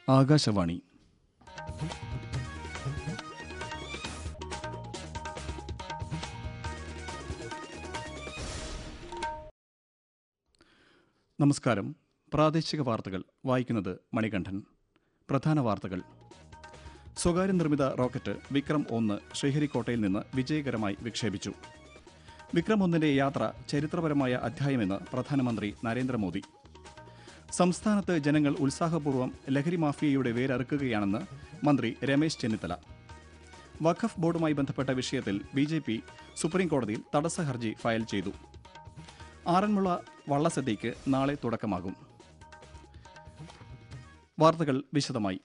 ആകാശവാണി നമസ്കാരം പ്രാദേശിക വാർത്തകൾ വായിക്കുന്നത് മണികണ്ഠൻ പ്രധാന വാർത്തകൾ സ്വകാര്യ നിർമ്മിത റോക്കറ്റ് വിക്രം ഒന്ന് ശ്രീഹരിക്കോട്ടയിൽ നിന്ന് വിജയകരമായി വിക്ഷേപിച്ചു വിക്രം ഒന്നിന്റെ യാത്ര ചരിത്രപരമായ അധ്യായമെന്ന് പ്രധാനമന്ത്രി നരേന്ദ്രമോദി സംസ്ഥാനത്ത് ജനങ്ങൾ ഉത്സാഹപൂർവ്വം ലഹരി മാഫിയയുടെ വേരറുക്കുകയാണെന്ന് മന്ത്രി രമേശ് ചെന്നിത്തല വഖഫ് ബോർഡുമായി ബന്ധപ്പെട്ട വിഷയത്തിൽ ബി ജെ പി സുപ്രീംകോടതിയിൽ തടസ്സ ഹർജി ഫയൽ ചെയ്തു ആറന്മുള വള്ളസദ്യയ്ക്ക് നാളെ തുടക്കമാകും വാർത്തകൾ വിശദമായി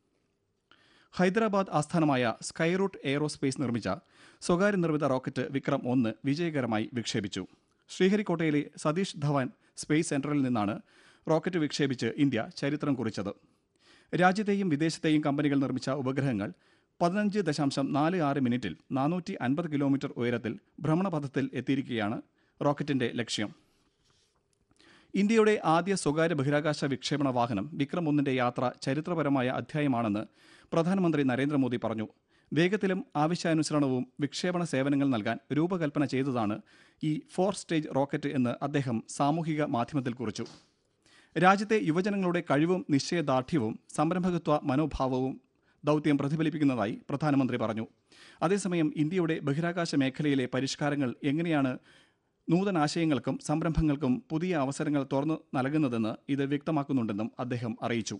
ഹൈദരാബാദ് ആസ്ഥാനമായ സ്കൈറൂട്ട് എയ്റോസ്പേസ് നിർമ്മിച്ച സ്വകാര്യ നിർമ്മിത റോക്കറ്റ് വിക്രം ഒന്ന് വിജയകരമായി വിക്ഷേപിച്ചു ശ്രീഹരിക്കോട്ടയിലെ സതീഷ് ധവാൻ സ്പേസ് സെന്ററിൽ നിന്നാണ് റോക്കറ്റ് വിക്ഷേപിച്ച് ഇന്ത്യ ചരിത്രം കുറിച്ചത് രാജ്യത്തെയും വിദേശത്തെയും കമ്പനികൾ നിർമ്മിച്ച ഉപഗ്രഹങ്ങൾ പതിനഞ്ച് ദശാംശം നാല് ആറ് മിനിറ്റിൽ നാനൂറ്റി അൻപത് കിലോമീറ്റർ ഉയരത്തിൽ ഭ്രമണപഥത്തിൽ എത്തിയിരിക്കുകയാണ് റോക്കറ്റിന്റെ ലക്ഷ്യം ഇന്ത്യയുടെ ആദ്യ സ്വകാര്യ ബഹിരാകാശ വിക്ഷേപണ വാഹനം വിക്രം ഒന്നിന്റെ യാത്ര ചരിത്രപരമായ അധ്യായമാണെന്ന് പ്രധാനമന്ത്രി നരേന്ദ്രമോദി പറഞ്ഞു വേഗത്തിലും ആവശ്യാനുസരണവും വിക്ഷേപണ സേവനങ്ങൾ നൽകാൻ രൂപകൽപ്പന ചെയ്തതാണ് ഈ ഫോർ സ്റ്റേജ് റോക്കറ്റ് എന്ന് അദ്ദേഹം സാമൂഹിക മാധ്യമത്തിൽ കുറിച്ചു രാജ്യത്തെ യുവജനങ്ങളുടെ കഴിവും നിശ്ചയദാർഢ്യവും സംരംഭകത്വ മനോഭാവവും ദൗത്യം പ്രതിഫലിപ്പിക്കുന്നതായി പ്രധാനമന്ത്രി പറഞ്ഞു അതേസമയം ഇന്ത്യയുടെ ബഹിരാകാശ മേഖലയിലെ പരിഷ്കാരങ്ങൾ എങ്ങനെയാണ് നൂതനാശയങ്ങൾക്കും സംരംഭങ്ങൾക്കും പുതിയ അവസരങ്ങൾ തുറന്നു നൽകുന്നതെന്ന് ഇത് വ്യക്തമാക്കുന്നുണ്ടെന്നും അദ്ദേഹം അറിയിച്ചു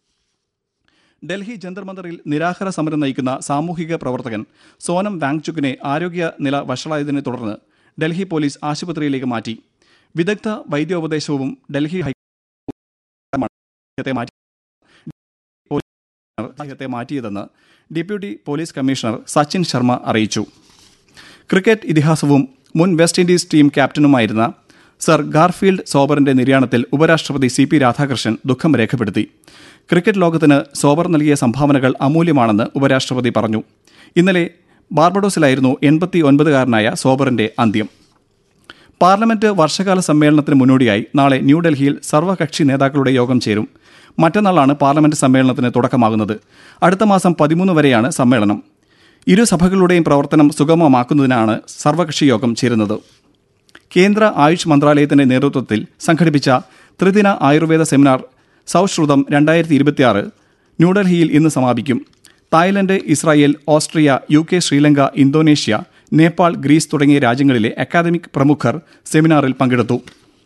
ഡൽഹി ജന്തർ മന്ദറിൽ നിരാഹാര സമരം നയിക്കുന്ന സാമൂഹിക പ്രവർത്തകൻ സോനം വാങ്ചുക്കിനെ ആരോഗ്യ നില വഷളായതിനെ തുടർന്ന് ഡൽഹി പോലീസ് ആശുപത്രിയിലേക്ക് മാറ്റി വിദഗ്ധ വൈദ്യോപദേശവും ഡൽഹി ഹൈ അദ്ദേഹത്തെ മാറ്റി അദ്ദേഹത്തെ മാറ്റിയതെന്ന് deputy police commissioner Sachin Sharma അറിയിച്ചു ക്രിക്കറ്റ് ഇതിഹാസവും മുൻ വെസ്റ്റ് ഇൻഡീസ് ടീം ക്യാപ്റ്റനുമായിരുന്ന സർ ഗാർഫീൽഡ് സോബറിന്റെ നിര്യാണത്തിൽ ഉപരാഷ്ട്രപതി സി പി രാധാകൃഷ്ണൻ ദുഃഖം രേഖപ്പെടുത്തി ക്രിക്കറ്റ് ലോകത്തിന് സോബർ നൽകിയ സംഭാവനകൾ അമൂല്യമാണെന്ന് ഉപരാഷ്ട്രപതി പറഞ്ഞു ഇന്നലെ ബാർബഡോസിലായിരുന്നു എൺപത്തി ഒൻപതുകാരനായ സോബറിന്റെ അന്ത്യം പാർലമെന്റ് വർഷകാല സമ്മേളനത്തിന് മുന്നോടിയായി നാളെ ന്യൂഡൽഹിയിൽ സർവകക്ഷി നേതാക്കളുടെ യോഗം ചേരും മറ്റന്നാളാണ് പാർലമെന്റ് സമ്മേളനത്തിന് തുടക്കമാകുന്നത് അടുത്ത മാസം പതിമൂന്ന് വരെയാണ് സമ്മേളനം ഇരു സഭകളുടെയും പ്രവർത്തനം സുഗമമാക്കുന്നതിനാണ് സർവകക്ഷി യോഗം ചേരുന്നത് കേന്ദ്ര ആയുഷ് മന്ത്രാലയത്തിന്റെ നേതൃത്വത്തിൽ സംഘടിപ്പിച്ച ത്രിദിന ആയുർവേദ സെമിനാർ സൗശ്രുതം രണ്ടായിരത്തി ഇരുപത്തിയാറ് ന്യൂഡൽഹിയിൽ ഇന്ന് സമാപിക്കും Thailand Israel Austria U K Sri Lanka Indonesia Nepal Greece തുടങ്ങിയ രാജ്യങ്ങളിലെ അക്കാദമിക് പ്രമുഖർ സെമിനാറിൽ പങ്കെടുത്തു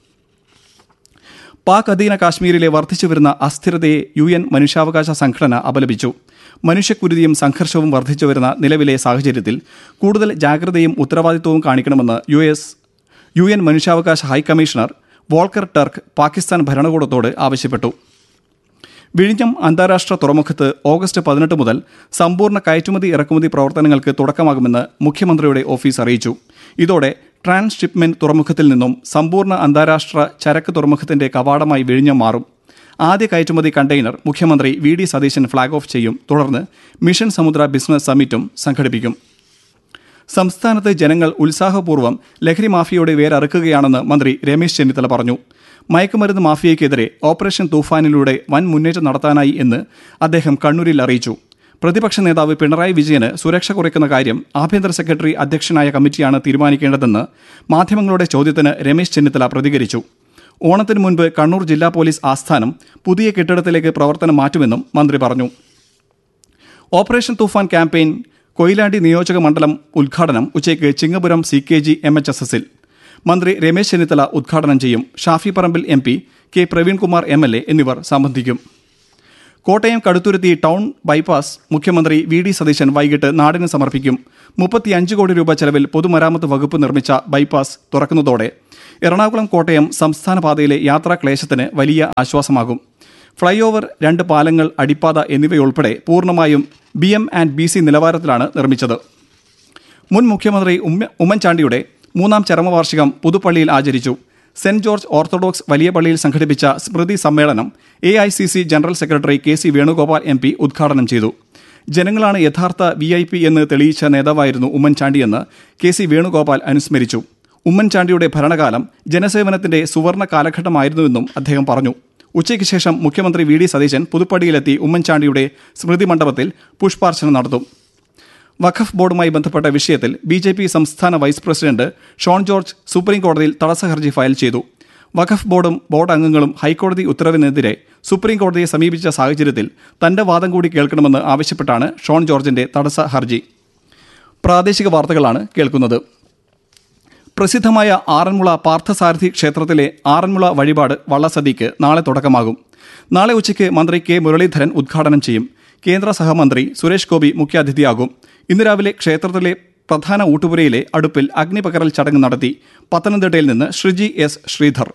പാക് അധീന കാശ്മീരിലെ വർദ്ധിച്ചുവരുന്ന അസ്ഥിരതയെ യു എൻ മനുഷ്യാവകാശ സംഘടന അപലപിച്ചു മനുഷ്യക്കുരുതിയും സംഘർഷവും വർദ്ധിച്ചുവരുന്ന നിലവിലെ സാഹചര്യത്തിൽ കൂടുതൽ ജാഗ്രതയും ഉത്തരവാദിത്വവും കാണിക്കണമെന്ന് യു എസ് യു എൻ മനുഷ്യാവകാശ ഹൈക്കമ്മീഷണർ വോൾക്കർ ടർക്ക് പാകിസ്ഥാൻ ഭരണകൂടത്തോട് ആവശ്യപ്പെട്ടു വിഴിഞ്ഞം അന്താരാഷ്ട്ര തുറമുഖത്ത് ഓഗസ്റ്റ് പതിനെട്ട് മുതൽ സമ്പൂർണ്ണ കയറ്റുമതി ഇറക്കുമതി പ്രവർത്തനങ്ങൾക്ക് തുടക്കമാകുമെന്ന് മുഖ്യമന്ത്രിയുടെ ഓഫീസ് അറിയിച്ചു ഇതോടെ ട്രാൻസ്ഷിപ്മെന്റ് തുറമുഖത്തിൽ നിന്നും സമ്പൂർണ്ണ അന്താരാഷ്ട്ര ചരക്ക് തുറമുഖത്തിന്റെ കവാടമായി വിഴിഞ്ഞം മാറും ആദ്യ കയറ്റുമതി കണ്ടെയ്നർ മുഖ്യമന്ത്രി V D Satheesan flag off ചെയ്യും തുടർന്ന് മിഷൻ സമുദ്ര ബിസിനസ് സമ്മിറ്റും സംഘടിപ്പിക്കും സംസ്ഥാനത്ത് ജനങ്ങൾ ഉത്സാഹപൂർവ്വം ലഹരി മാഫിയയുടെ വേരറുക്കുകയാണെന്ന് മന്ത്രി രമേശ് ചെന്നിത്തല പറഞ്ഞു മയക്കുമരുന്ന് മാഫിയയ്ക്കെതിരെ ഓപ്പറേഷൻ തൂഫാനിലൂടെ വൻ മുന്നേറ്റം നടത്താനായി എന്ന് അദ്ദേഹം കണ്ണൂരിൽ അറിയിച്ചു പ്രതിപക്ഷ നേതാവ് പിണറായി വിജയന് സുരക്ഷ കുറയ്ക്കുന്ന കാര്യം ആഭ്യന്തര സെക്രട്ടറി അധ്യക്ഷനായ കമ്മിറ്റിയാണ് തീരുമാനിക്കേണ്ടതെന്ന് മാധ്യമങ്ങളുടെ ചോദ്യത്തിന് രമേശ് ചെന്നിത്തല പ്രതികരിച്ചു ഓണത്തിന് മുൻപ് കണ്ണൂർ ജില്ലാ പോലീസ് ആസ്ഥാനം പുതിയ കെട്ടിടത്തിലേക്ക് പ്രവർത്തനം മാറ്റുമെന്നും മന്ത്രി പറഞ്ഞു ഓപ്പറേഷൻ തൂഫാൻ ക്യാമ്പയിൻ കൊയിലാണ്ടി നിയോജക മണ്ഡലം ഉദ്ഘാടനം ഉച്ചയ്ക്ക് Chingapuram C K G M H S എസിൽ മന്ത്രി രമേശ് ചെന്നിത്തല ഉദ്ഘാടനം ചെയ്യും Shafi Parambil M P K Praveenkumar M L A എന്നിവർ സംബന്ധിക്കും കോട്ടയം കടുത്തുരുത്തി ടൗൺ ബൈപ്പാസ് മുഖ്യമന്ത്രി വി ഡി സതീശൻ വൈകിട്ട് നാടിന് സമർപ്പിക്കും മുപ്പത്തിയഞ്ച് കോടി രൂപ ചെലവിൽ പൊതുമരാമത്ത് വകുപ്പ് നിർമ്മിച്ച ബൈപ്പാസ് തുറക്കുന്നതോടെ എറണാകുളം കോട്ടയം സംസ്ഥാന പാതയിലെ യാത്രാക്ലേശത്തിന് വലിയ ആശ്വാസമാകും ഫ്ളൈ ഓവർ രണ്ട് പാലങ്ങൾ അടിപ്പാത എന്നിവയുൾപ്പെടെ പൂർണ്ണമായും B M and B C നിലവാരത്തിലാണ് നിർമ്മിച്ചത് മുൻ മുഖ്യമന്ത്രി ഉമ്മ ഉമ്മൻചാണ്ടിയുടെ മൂന്നാം ചരമവാർഷികം പുതുപ്പള്ളിയിൽ ആചരിച്ചു സെന്റ് ജോർജ് ഓർത്തഡോക്സ് വലിയ പള്ളിയിൽ സംഘടിപ്പിച്ച സ്മൃതി സമ്മേളനം A I C C general secretary K C Venugopal M P ഉദ്ഘാടനം ചെയ്തു ജനങ്ങളാണ് യഥാർത്ഥ വി ഐ പി എന്ന് തെളിയിച്ച നേതാവായിരുന്നു ഉമ്മൻചാണ്ടിയെന്ന് കെ സി വേണുഗോപാൽ അനുസ്മരിച്ചു ഉമ്മൻചാണ്ടിയുടെ ഭരണകാലം ജനസേവനത്തിന്റെ സുവർണ കാലഘട്ടമായിരുന്നുവെന്നും അദ്ദേഹം പറഞ്ഞു ഉച്ചയ്ക്ക് ശേഷം മുഖ്യമന്ത്രി വി ഡി സതീശൻ പുതുപ്പടിയിലെത്തി ഉമ്മൻചാണ്ടിയുടെ സ്മൃതി മണ്ഡപത്തിൽ പുഷ്പാർച്ചന നടത്തും വഖഫ് ബോർഡുമായി ബന്ധപ്പെട്ട വിഷയത്തിൽ ബി ജെ പി സംസ്ഥാന vice president Shone George supreme കോടതിയിൽ തടസ്സ ഹർജി ഫയൽ ചെയ്തു വഖഫ് ബോർഡും ബോർഡ് അംഗങ്ങളും ഹൈക്കോടതി ഉത്തരവിനെതിരെ സുപ്രീം കോടതിയെ സമീപിച്ച സാഹചര്യത്തിൽ തന്റെ വാദം കൂടി കേൾക്കണമെന്ന് ആവശ്യപ്പെട്ടാണ് ഷോൺ ജോർജിന്റെ തടസ്സ ഹർജി പ്രാദേശിക വാർത്തകളാണ് കേൾക്കുന്നത് പ്രസിദ്ധമായ ആറന്മുള പാർത്ഥസാരഥി ക്ഷേത്രത്തിലെ ആറന്മുള വഴിപാട് വള്ളസദ്യയ്ക്ക് നാളെ തുടക്കമാകും നാളെ ഉച്ചയ്ക്ക് മന്ത്രി കെ മുരളീധരൻ ഉദ്ഘാടനം ചെയ്യും കേന്ദ്ര സഹമന്ത്രി സുരേഷ് ഗോപി മുഖ്യാതിഥിയാകും ഇന്ന് രാവിലെ ക്ഷേത്രത്തിലെ പ്രധാന ഊട്ടുപുരയിലെ അടുപ്പിൽ അഗ്നിപകരൽ ചടങ്ങ് നടത്തി പത്തനംതിട്ടയിൽ നിന്ന് ശ്രീജി എസ് ശ്രീധർ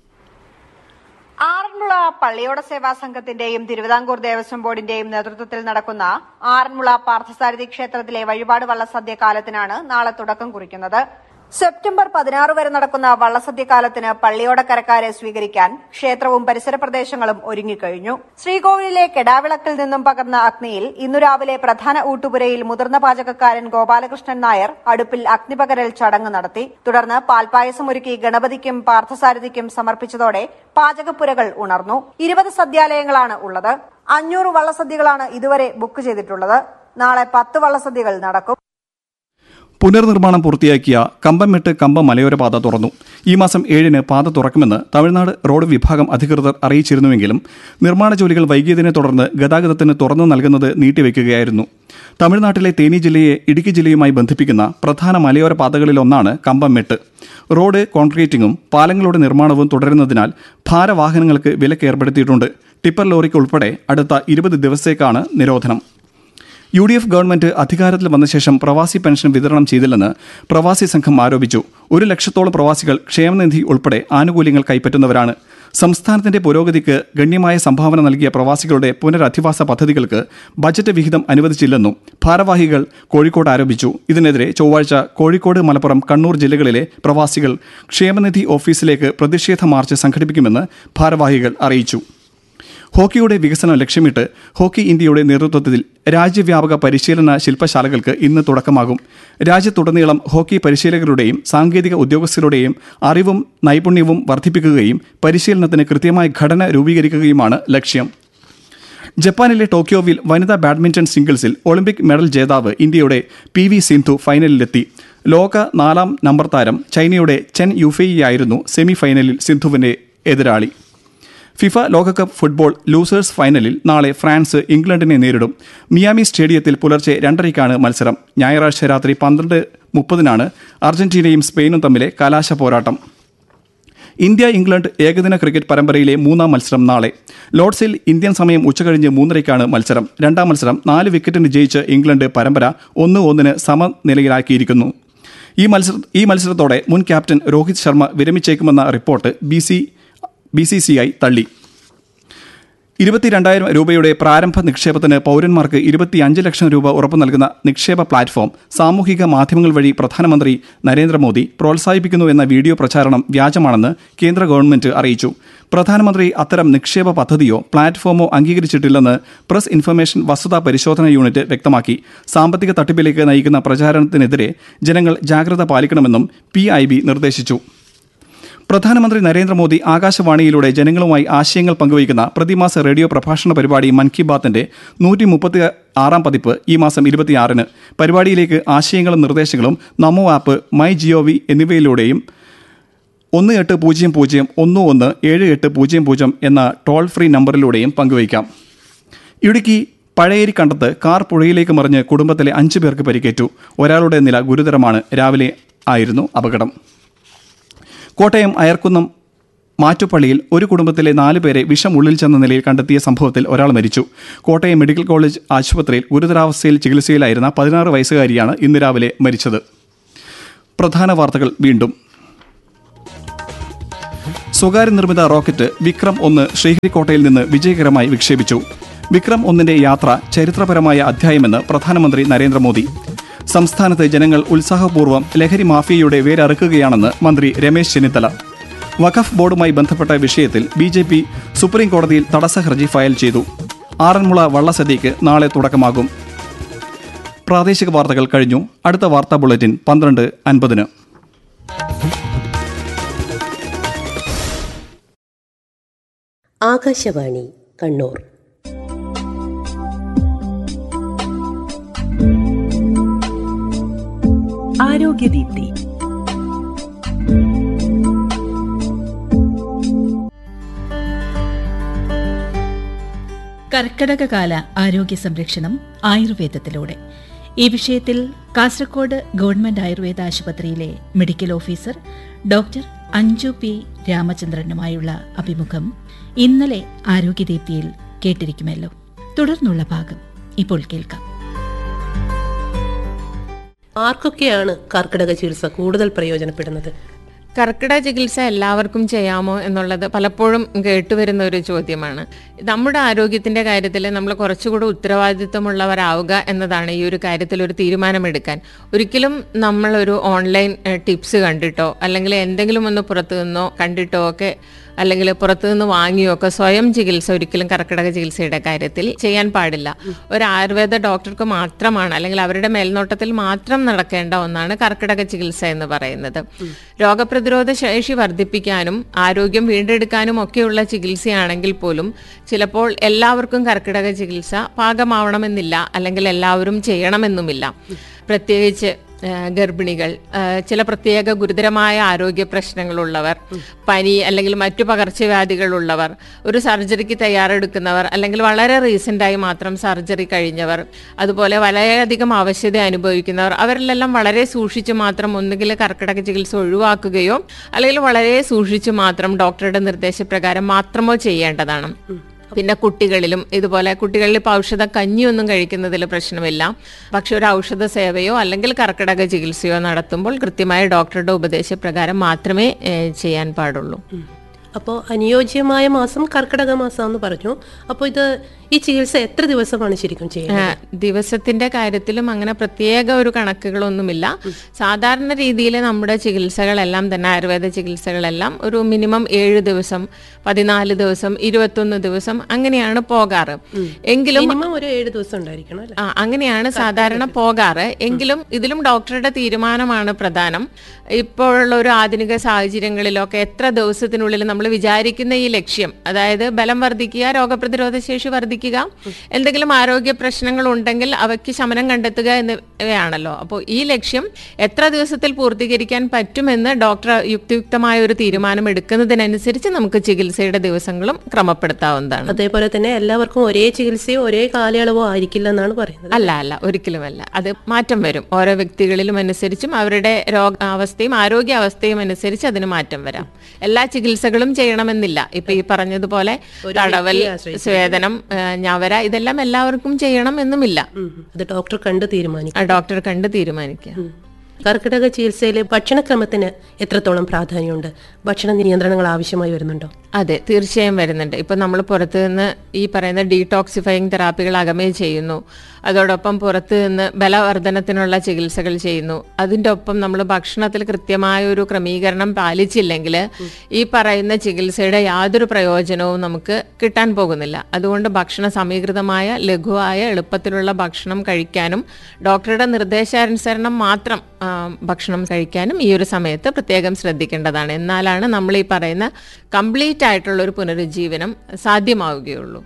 ആറന്മുള പള്ളിയോട സേവാ സംഘത്തിന്റെയും തിരുവിതാംകൂർ ദേവസ്വം ബോർഡിന്റെയും നേതൃത്വത്തിൽ നടക്കുന്ന ആറന്മുള പാർത്ഥസാരഥി ക്ഷേത്രത്തിലെ വഴിപാട് വള്ളസദ്യ കാലത്തിനാണ് നാളെ തുടക്കം കുറിക്കുന്നത് സെപ്റ്റംബർ പതിനാറ് വരെ നടക്കുന്ന വള്ളസദ്യ കാലത്തിന് പള്ളിയോടക്കരക്കാരെ സ്വീകരിക്കാൻ ക്ഷേത്രവും പരിസര പ്രദേശങ്ങളും ഒരുങ്ങിക്കഴിഞ്ഞു ശ്രീകോവിലിലെ കെടാവിളക്കിൽ നിന്നും പകർന്ന അഗ്നിയിൽ ഇന്നു രാവിലെ പ്രധാന ഊട്ടുപുരയിൽ മുതിർന്ന പാചകക്കാരൻ ഗോപാലകൃഷ്ണൻ നായർ അടുപ്പിൽ അഗ്നിപകരൽ ചടങ്ങ് നടത്തി തുടർന്ന് പാൽപായസം ഒരുക്കി ഗണപതിക്കും പാർത്ഥസാരഥിക്കും സമർപ്പിച്ചതോടെ പാചകപ്പുരകൾ ഉണർന്നു ഇരുപത് സദ്യാലയങ്ങളാണ് ഉള്ളത് അഞ്ഞൂറ് വള്ളസദ്യകളാണ് ഇതുവരെ ബുക്ക് ചെയ്തിട്ടുള്ളത് നാളെ പത്ത് വള്ളസദ്യകൾ നടക്കും പുനർനിർമ്മാണം പൂർത്തിയാക്കിയ കമ്പംമെട്ട് കമ്പം മലയോര പാത തുറന്നു ഈ മാസം ഏഴിന് പാത തുറക്കുമെന്ന് തമിഴ്നാട് റോഡ് വിഭാഗം അധികൃതർ അറിയിച്ചിരുന്നുവെങ്കിലും നിർമ്മാണ ജോലികൾ വൈകിയതിനെ തുടർന്ന് ഗതാഗതത്തിന് തുറന്നു നൽകുന്നത് നീട്ടിവെക്കുകയായിരുന്നു തമിഴ്നാട്ടിലെ തേനി ജില്ലയെ ഇടുക്കി ജില്ലയുമായി ബന്ധിപ്പിക്കുന്ന പ്രധാന മലയോര പാതകളിലൊന്നാണ് കമ്പംമെട്ട് റോഡ് കോൺക്രീറ്റിംഗും പാലങ്ങളുടെ നിർമ്മാണവും തുടരുന്നതിനാൽ ഭാരവാഹനങ്ങൾക്ക് വിലക്ക് ഏർപ്പെടുത്തിയിട്ടുണ്ട് ടിപ്പർ ലോറിക്ക് ഉൾപ്പെടെ അടുത്ത ഇരുപത് ദിവസത്തേക്കാണ് നിരോധനം യു ഡി എഫ് ഗവൺമെന്റ് അധികാരത്തിൽ വന്ന ശേഷം പ്രവാസി പെൻഷൻ വിതരണം ചെയ്തില്ലെന്ന് പ്രവാസി സംഘം ആരോപിച്ചു ഒരു ലക്ഷത്തോളം പ്രവാസികൾ ക്ഷേമനിധി ഉൾപ്പെടെ ആനുകൂല്യങ്ങൾ കൈപ്പറ്റുന്നവരാണ് സംസ്ഥാനത്തിന്റെ പുരോഗതിക്ക് ഗണ്യമായ സംഭാവന നൽകിയ പ്രവാസികളുടെ പുനരധിവാസ പദ്ധതികൾക്ക് ബജറ്റ് വിഹിതം അനുവദിച്ചില്ലെന്നും ഭാരവാഹികൾ കോഴിക്കോട് ആരോപിച്ചു ഇതിനെതിരെ ചൊവ്വാഴ്ച കോഴിക്കോട് മലപ്പുറം കണ്ണൂർ ജില്ലകളിലെ പ്രവാസികൾ ക്ഷേമനിധി ഓഫീസിലേക്ക് പ്രതിഷേധ മാർച്ച് സംഘടിപ്പിക്കുമെന്ന് ഭാരവാഹികൾ അറിയിച്ചു ഹോക്കിയുടെ വികസനം ലക്ഷ്യമിട്ട് ഹോക്കി ഇന്ത്യയുടെ നേതൃത്വത്തിൽ രാജ്യവ്യാപക പരിശീലന ശില്പശാലകൾക്ക് ഇന്ന് തുടക്കമാകും രാജ്യത്തുടനീളം ഹോക്കി പരിശീലകരുടെയും സാങ്കേതിക ഉദ്യോഗസ്ഥരുടെയും അറിവും നൈപുണ്യവും വർദ്ധിപ്പിക്കുകയും പരിശീലനത്തിന് കൃത്യമായ ഘടന രൂപീകരിക്കുകയുമാണ് ലക്ഷ്യം ജപ്പാനിലെ ടോക്കിയോവിൽ വനിതാ ബാഡ്മിന്റൺ സിംഗിൾസിൽ ഒളിമ്പിക് മെഡൽ ജേതാവ് ഇന്ത്യയുടെ പി വി സിന്ധു ഫൈനലിലെത്തി ലോക നാലാം നമ്പർ താരം ചൈനയുടെ ചെൻ യുഫെയിയായിരുന്നു സെമി ഫൈനലിൽ സിന്ധുവിന്റെ എതിരാളി ഫിഫ ലോകകപ്പ് ഫുട്ബോൾ ലൂസേഴ്സ് ഫൈനലിൽ നാളെ ഫ്രാൻസ് ഇംഗ്ലണ്ടിനെ നേരിടും മിയാമി സ്റ്റേഡിയത്തിൽ പുലർച്ചെ രണ്ടരയ്ക്കാണ് മത്സരം ഞായറാഴ്ച രാത്രി പന്ത്രണ്ട് മുപ്പതിനാണ് അർജന്റീനയും സ്പെയിനും തമ്മിലെ കലാശ പോരാട്ടം ഇന്ത്യ ഇംഗ്ലണ്ട് ഏകദിന ക്രിക്കറ്റ് പരമ്പരയിലെ മൂന്നാം മത്സരം നാളെ ലോർഡ്സിൽ ഇന്ത്യൻ സമയം ഉച്ചകഴിഞ്ഞ് മൂന്നരയ്ക്കാണ് മത്സരം രണ്ടാം മത്സരം നാല് വിക്കറ്റിന് ജയിച്ച് ഇംഗ്ലണ്ട് പരമ്പര ഒന്ന് ഒന്നിന് സമനിലയിലാക്കിയിരിക്കുന്നു ഈ മത്സര ഈ മത്സരത്തോടെ മുൻ ക്യാപ്റ്റൻ രോഹിത് ശർമ്മ വിരമിച്ചേക്കുമെന്ന report B C B C C I തള്ളി ഇരുപത്തിരണ്ടായിരം രൂപയുടെ പ്രാരംഭ നിക്ഷേപത്തിന് പൗരന്മാർക്ക് ഇരുപത്തിയഞ്ച് ലക്ഷം രൂപ ഉറപ്പു നൽകുന്ന നിക്ഷേപ പ്ലാറ്റ്ഫോം സാമൂഹിക മാധ്യമങ്ങൾ വഴി പ്രധാനമന്ത്രി നരേന്ദ്രമോദി പ്രോത്സാഹിപ്പിക്കുന്നു എന്ന വീഡിയോ പ്രചാരണം വ്യാജമാണെന്ന് കേന്ദ്ര ഗവൺമെന്റ് അറിയിച്ചു പ്രധാനമന്ത്രി അത്തരം നിക്ഷേപ പദ്ധതിയോ പ്ലാറ്റ്ഫോമോ അംഗീകരിച്ചിട്ടില്ലെന്ന് പ്രസ് ഇൻഫർമേഷൻ വസ്തുതാ പരിശോധന യൂണിറ്റ് വ്യക്തമാക്കി സാമ്പത്തിക തട്ടിപ്പിലേക്ക് നയിക്കുന്ന പ്രചാരണത്തിനെതിരെ ജനങ്ങൾ ജാഗ്രത പാലിക്കണമെന്നും പി നിർദ്ദേശിച്ചു പ്രധാനമന്ത്രി നരേന്ദ്രമോദി ആകാശവാണിയിലൂടെ ജനങ്ങളുമായി ആശയങ്ങൾ പങ്കുവയ്ക്കുന്ന പ്രതിമാസ റേഡിയോ പ്രഭാഷണ പരിപാടി മൻ കി ബാത്തിന്റെ നൂറ്റി മുപ്പത്തി ആറാം പതിപ്പ് ഈ മാസം ഇരുപത്തിയാറിന് പരിപാടിയിലേക്ക് ആശയങ്ങളും നിർദ്ദേശങ്ങളും നമോ ആപ്പ് മൈ ജിഒവി എന്നിവയിലൂടെയും ഒന്ന് എട്ട് പൂജ്യം പൂജ്യം ഒന്ന് ഒന്ന് ഏഴ് എട്ട് പൂജ്യം പൂജ്യം എന്ന ടോൾ ഫ്രീ നമ്പറിലൂടെയും പങ്കുവയ്ക്കാം ഇടുക്കി പഴയേരി കണ്ടത്ത് കാർ പുഴയിലേക്ക് മറിഞ്ഞ് കുടുംബത്തിലെ അഞ്ചു പേർക്ക് പരിക്കേറ്റു ഒരാളുടെ നില ഗുരുതരമാണ് രാവിലെ ആയിരുന്നു അപകടം കോട്ടയം അയർക്കുന്നം മാറ്റുപള്ളിയിൽ ഒരു കുടുംബത്തിലെ നാല് പേരെ വിഷം ഉള്ളിൽ ചെന്ന നിലയിൽ കണ്ടെത്തിയ സംഭവത്തിൽ ഒരാൾ മരിച്ചു കോട്ടയം മെഡിക്കൽ കോളേജ് ആശുപത്രിയിൽ ഗുരുതരാവസ്ഥയിൽ ചികിത്സയിലായിരുന്ന പതിനാറ് വയസ്സുകാരിയാണ് ഇന്ന് രാവിലെ മരിച്ചത് പ്രധാന വാർത്തകൾ വീണ്ടും സ്വകാര്യ നിർമ്മിത റോക്കറ്റ് വിക്രം ഒന്ന് ശ്രീഹരിക്കോട്ടയിൽ നിന്ന് വിജയകരമായി വിക്ഷേപിച്ചു വിക്രം ഒന്നിന്റെ യാത്ര ചരിത്രപരമായ അധ്യായമെന്ന് പ്രധാനമന്ത്രി നരേന്ദ്രമോദി സംസ്ഥാനത്ത് ജനങ്ങൾ ഉത്സാഹപൂർവ്വം ലഹരി മാഫിയയുടെ വേരറുക്കുകയാണെന്ന് മന്ത്രി രമേശ് ചെന്നിത്തല വഖഫ് ബോർഡുമായി ബന്ധപ്പെട്ട വിഷയത്തിൽ ബി ജെ പി സുപ്രീം കോടതിയിൽ തടസ്സ ഹർജി ഫയൽ ചെയ്തു ആറന്മുള വള്ളസദ്യയ്ക്ക് നാളെ തുടക്കമാകും പ്രാദേശിക വാർത്തകൾ കഴിഞ്ഞു അടുത്ത വാർത്താ ബുള്ളറ്റിൻ പന്ത്രണ്ട് അൻപതിന് ആകാശവാണി കണ്ണൂർ ആരോഗ്യദീപ്തി കർക്കടകകാല ആരോഗ്യ സംരക്ഷണം ആയുർവേദത്തിലൂടെ ഈ വിഷയത്തിൽ കാസർഗോഡ് ഗവൺമെന്റ് ആയുർവേദ ആശുപത്രിയിലെ medical officer doctor Anju P രാമചന്ദ്രനുമായുള്ള അഭിമുഖം ഇന്നലെ ആരോഗ്യദീപ്തിയിൽ കേട്ടിരിക്കുമല്ലോ തുടർന്നുള്ള ഭാഗം ഇപ്പോൾ കേൾക്കാം ആർക്കൊക്കെയാണ് കർക്കിടക ചികിത്സ കൂടുതൽ പ്രയോജനപ്പെടുന്നത് കർക്കിടക ചികിത്സ എല്ലാവർക്കും ചെയ്യാമോ എന്നുള്ളത് പലപ്പോഴും കേട്ടുവരുന്ന ഒരു ചോദ്യമാണ് നമ്മുടെ ആരോഗ്യത്തിന്റെ കാര്യത്തിൽ നമ്മൾ കുറച്ചുകൂടി ഉത്തരവാദിത്വമുള്ളവരാവുക എന്നതാണ് ഈ ഒരു കാര്യത്തിൽ ഒരു തീരുമാനമെടുക്കാൻ ഒരിക്കലും നമ്മളൊരു ഓൺലൈൻ ഏഹ്, ടിപ്സ് കണ്ടിട്ടോ അല്ലെങ്കിൽ എന്തെങ്കിലും ഒന്ന് പുറത്തു നിന്നോ കണ്ടിട്ടോ ഒക്കെ അല്ലെങ്കിൽ പുറത്തുനിന്ന് വാങ്ങിയോ ഒക്കെ സ്വയം ചികിത്സ ഒരിക്കലും കർക്കിടക ചികിത്സയുടെ കാര്യത്തിൽ ചെയ്യാൻ പാടില്ല ഒരു ആയുർവേദ ഡോക്ടർക്ക് മാത്രമാണ് അല്ലെങ്കിൽ അവരുടെ മേൽനോട്ടത്തിൽ മാത്രം നടക്കേണ്ട ഒന്നാണ് കർക്കിടക ചികിത്സ എന്ന് പറയുന്നത് രോഗപ്രതിരോധ ശേഷി വർദ്ധിപ്പിക്കാനും ആരോഗ്യം വീണ്ടെടുക്കാനും ഒക്കെയുള്ള ചികിത്സയാണെങ്കിൽ പോലും ചിലപ്പോൾ എല്ലാവർക്കും കർക്കിടക ചികിത്സ പാകമാവണമെന്നില്ല അല്ലെങ്കിൽ എല്ലാവരും ചെയ്യണമെന്നുമില്ല പ്രത്യേകിച്ച് ആ, ഗർഭിണികൾ ആ, ചില പ്രത്യേക ഗുരുതരമായ ആരോഗ്യ പ്രശ്നങ്ങളുള്ളവർ പനി അല്ലെങ്കിൽ മറ്റു പകർച്ചവ്യാധികളുള്ളവർ ഒരു സർജറിക്ക് തയ്യാറെടുക്കുന്നവർ അല്ലെങ്കിൽ വളരെ റീസെൻ്റായി മാത്രം സർജറി കഴിഞ്ഞവർ അതുപോലെ വളരെയധികം ആവശ്യത അനുഭവിക്കുന്നവർ അവരിലെല്ലാം വളരെ സൂക്ഷിച്ച് മാത്രം ഒന്നുകിൽ കർക്കിടക ചികിത്സ ഒഴിവാക്കുകയോ അല്ലെങ്കിൽ വളരെ സൂക്ഷിച്ച് മാത്രം ഡോക്ടറുടെ നിർദ്ദേശപ്രകാരം മാത്രമോ ചെയ്യേണ്ടതാണ് പിന്നെ കുട്ടികളിലും ഇതുപോലെ കുട്ടികളിൽ ഇപ്പോൾ ഔഷധ കഞ്ഞിയൊന്നും കഴിക്കുന്നതിൽ പ്രശ്നമില്ല പക്ഷെ ഒരു ഔഷധ സേവയോ അല്ലെങ്കിൽ കർക്കിടക ചികിത്സയോ നടത്തുമ്പോൾ കൃത്യമായ ഡോക്ടറുടെ ഉപദേശപ്രകാരം മാത്രമേ ഏഹ്, ചെയ്യാൻ പാടുള്ളൂ അപ്പോൾ അനുയോജ്യമായ മാസം കർക്കിടക മാസം എന്ന് പറഞ്ഞു അപ്പോൾ ഇത് ഈ ചികിത്സ എത്ര ദിവസമാണ് ശരിക്കും ചെയ്യുന്നത് ആ, ദിവസത്തിന്റെ കാര്യത്തിലും അങ്ങനെ പ്രത്യേക ഒരു കണക്കുകളൊന്നുമില്ല സാധാരണ രീതിയിൽ നമ്മുടെ ചികിത്സകളെല്ലാം തന്നെ ആയുർവേദ ചികിത്സകളെല്ലാം ഒരു മിനിമം ഏഴ് ദിവസം പതിനാല് ദിവസം ഇരുപത്തൊന്ന് ദിവസം അങ്ങനെയാണ് പോകാറ് എങ്കിലും മിനിമം ഒരു ഏഴ് ദിവസം ഉണ്ടായിരിക്കണം അല്ലേ ആ അങ്ങനെയാണ് സാധാരണ പോകാറ് എങ്കിലും ഇതിലും ഡോക്ടറുടെ തീരുമാനമാണ് പ്രധാനം ഇപ്പോഴുള്ള ഒരു ആധുനിക സാഹചര്യങ്ങളിലൊക്കെ എത്ര ദിവസത്തിനുള്ളിൽ നമ്മൾ വിചാരിക്കുന്ന ഈ ലക്ഷ്യം അതായത് ബലം വർദ്ധിക്കുക രോഗപ്രതിരോധ ശേഷി വർദ്ധിക്കുക എന്തെങ്കിലും ആരോഗ്യ പ്രശ്നങ്ങൾ ഉണ്ടെങ്കിൽ അവയ്ക്ക് ശമനം കണ്ടെത്തുക എന്നിവയാണല്ലോ അപ്പോൾ ഈ ലക്ഷ്യം എത്ര ദിവസത്തിൽ പൂർത്തീകരിക്കാൻ പറ്റുമെന്ന് ഡോക്ടർ യുക്തിയുക്തമായ ഒരു തീരുമാനം എടുക്കുന്നതിനനുസരിച്ച് നമുക്ക് ചികിത്സയുടെ ദിവസങ്ങളും ക്രമപ്പെടുത്താവുന്നതാണ് അതേപോലെ തന്നെ എല്ലാവർക്കും ഒരേ ചികിത്സയോ ഒരേ കാലയളവോ ആയിരിക്കില്ല എന്നാണ് പറയുന്നത് അല്ല അല്ല ഒരിക്കലുമല്ല അത് മാറ്റം വരും ഓരോ വ്യക്തികളിലും അനുസരിച്ചും അവരുടെ രോഗാവസ്ഥയും ആരോഗ്യാവസ്ഥയും അനുസരിച്ച് അതിന് മാറ്റം വരാം എല്ലാ ചികിത്സകളും ചെയ്യണമെന്നില്ല ഇപ്പൊ ഈ പറഞ്ഞതുപോലെ തടവൽ സ്വേദനം ആ, ഞവര ഇതെല്ലാം എല്ലാവർക്കും ചെയ്യണം എന്നുമില്ല ഉം. അത് ഡോക്ടർ കണ്ട് തീരുമാനിക്കും ആ ഡോക്ടർ കണ്ട് തീരുമാനിക്കുക കർക്കിടക ചികിത്സയിലെ ഭക്ഷണക്രമത്തിന് എത്രത്തോളം പ്രാധാന്യമുണ്ട് ഭക്ഷണ നിയന്ത്രണങ്ങൾ ആവശ്യമായി വരുന്നുണ്ടോ അതെ തീർച്ചയായും വരുന്നുണ്ട് ഇപ്പം നമ്മൾ പുറത്ത് നിന്ന് ഈ പറയുന്ന ഡീടോക്സിഫയിങ് തെറാപ്പികൾ അകമേ ചെയ്യുന്നു അതോടൊപ്പം പുറത്ത് നിന്ന് ബലവർദ്ധനത്തിനുള്ള ചികിത്സകൾ ചെയ്യുന്നു അതിൻ്റെ ഒപ്പം നമ്മൾ ഭക്ഷണത്തിൽ കൃത്യമായ ഒരു ക്രമീകരണം പാലിച്ചില്ലെങ്കിൽ ഈ പറയുന്ന ചികിത്സയുടെ യാതൊരു പ്രയോജനവും നമുക്ക് കിട്ടാൻ പോകുന്നില്ല അതുകൊണ്ട് ഭക്ഷണ സമീകൃതമായ ലഘുവായ എളുപ്പത്തിലുള്ള ഭക്ഷണം കഴിക്കാനും ഡോക്ടറുടെ നിർദ്ദേശാനുസരണം മാത്രം ആ, ഭക്ഷണം കഴിക്കാനും ഈ ഒരു സമയത്ത് പ്രത്യേകം ശ്രദ്ധിക്കേണ്ടതാണ് എന്നാലാണ് നമ്മൾ ഈ പറയുന്ന കംപ്ലീറ്റ് ആയിട്ടുള്ള ഒരു പുനരുജ്ജീവനം സാധ്യമാവുകയുള്ളൂ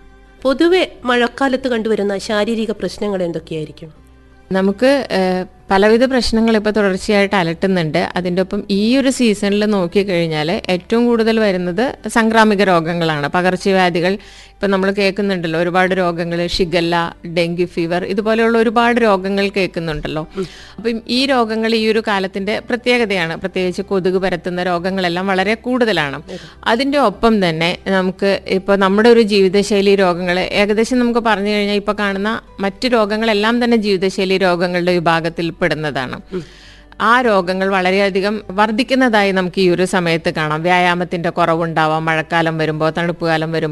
പൊതുവെ മഴക്കാലത്ത് കണ്ടുവരുന്ന ശാരീരിക പ്രശ്നങ്ങൾ എന്തൊക്കെയായിരിക്കും നമുക്ക് ഏഹ്, പലവിധ പ്രശ്നങ്ങൾ ഇപ്പോൾ തുടർച്ചയായിട്ട് അലട്ടുന്നുണ്ട് അതിൻ്റെ ഒപ്പം ഈ ഒരു സീസണിൽ നോക്കിക്കഴിഞ്ഞാൽ ഏറ്റവും കൂടുതൽ വരുന്നത് സംക്രാമിക രോഗങ്ങളാണ് പകർച്ചവ്യാധികൾ ഇപ്പം നമ്മൾ കേൾക്കുന്നുണ്ടല്ലോ ഒരുപാട് രോഗങ്ങൾ ഷിഗല്ല ഡെങ്കി ഫീവർ ഇതുപോലെയുള്ള ഒരുപാട് രോഗങ്ങൾ കേൾക്കുന്നുണ്ടല്ലോ അപ്പം ഈ രോഗങ്ങൾ ഈ ഒരു കാലത്തിൻ്റെ പ്രത്യേകതയാണ് പ്രത്യേകിച്ച് കൊതുക് പരത്തുന്ന രോഗങ്ങളെല്ലാം വളരെ കൂടുതലാണ് അതിൻ്റെ ഒപ്പം തന്നെ നമുക്ക് ഇപ്പോൾ നമ്മുടെ ഒരു ജീവിതശൈലി രോഗങ്ങൾ ഏകദേശം നമുക്ക് പറഞ്ഞു കഴിഞ്ഞാൽ ഇപ്പോൾ കാണുന്ന മറ്റു രോഗങ്ങളെല്ലാം തന്നെ ജീവിതശൈലി രോഗങ്ങളുടെ വിഭാഗത്തിൽ പെടുന്നതാണ് ആ രോഗങ്ങൾ വളരെയധികം വർദ്ധിക്കുന്നതായി നമുക്ക് ഈ ഒരു സമയത്ത് കാണാം വ്യായാമത്തിന്റെ കുറവുണ്ടാവാം മഴക്കാലം വരുമ്പോൾ തണുപ്പ് കാലം വരുമ്പോൾ